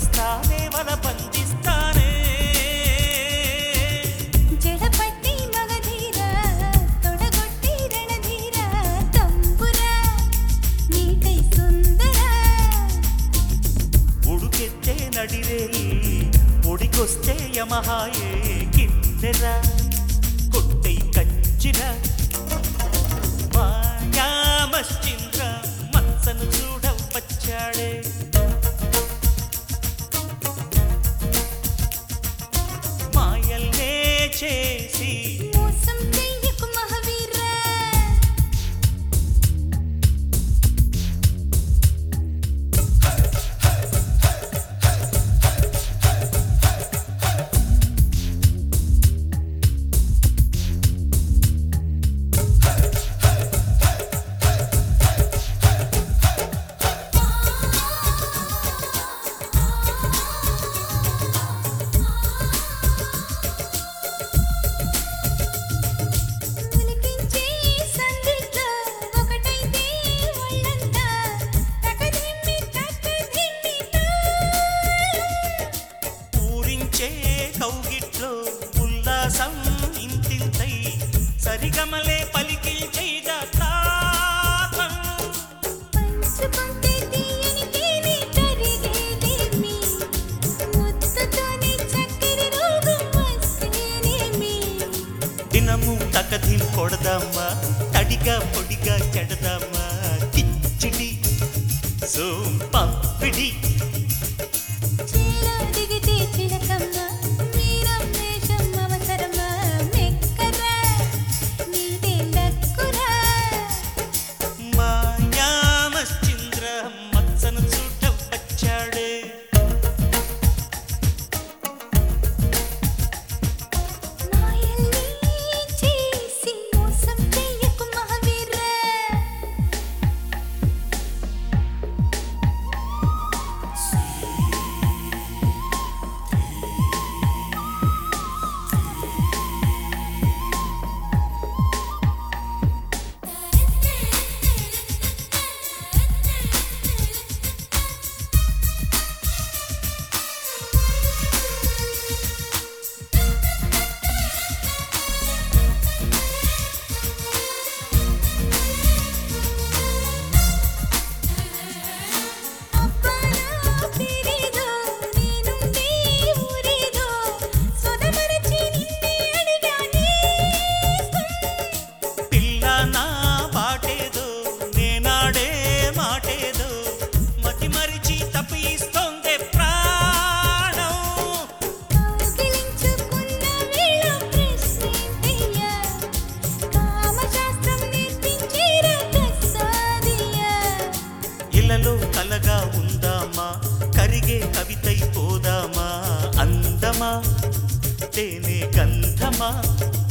వస్తానే వల బంధిస్తానే జడపట్టి మగధీర తొడగొట్టి రణధీర తంబుర నీకై సుందర ఉడుకెత్తే నడిరేయి ఒడికొస్తే యమహాయే కిన్నెర కొట్టై కంచిన మాయామశ్చింద్ర మత్సను చూడ వచ్చాడే మాయల్నే చేసి మోసం చెయ్యకు మహావీర ఉలికించే సందిట్లో ఒకటైతే ఒళ్ళంతా తకదిమ్మి తకదిమ్మితో పూరించే కౌగిట్లో ఉల్లాసం ఇంతింతై సరిగమలే పలికిల్చైదా తాపం పంచుకుంటే తీయని తేనె కరిగేదేమి ముద్దతోనే చక్కెర రోగం వస్తేనేమి దినము తకధిం కొడదామా తడిగా పొడిగా చెడదామా కిచ్చిడి సోం పంపిడి చీల దిగితే చిలకమ్మ మీరం వేషం అవసరమా మెక్కరా నీదే లక్కురా మాయామశ్చింద్ర మత్సను చూడ వచ్చాడే మాయల్ని చేసి మోసం చెయ్యకు మహావీర అప్పనా పేరేదో నేనుంటే ఊరేదో సొదమరచి నిన్నే అడిగానే పిల్ల నా బాటేదో నేనాడే మాటేదో మతి మరిచి తప్పిస్తోందే ప్రాణం కౌగిలించుకున్న వేళ ప్రశ్నేంటయ్యా కామశాస్త్రం నేర్పించేరా కసాదియా ఇలలో కలగా ఉందామా కరిగే కవితై పోదామా అందమా తేనె గంధమా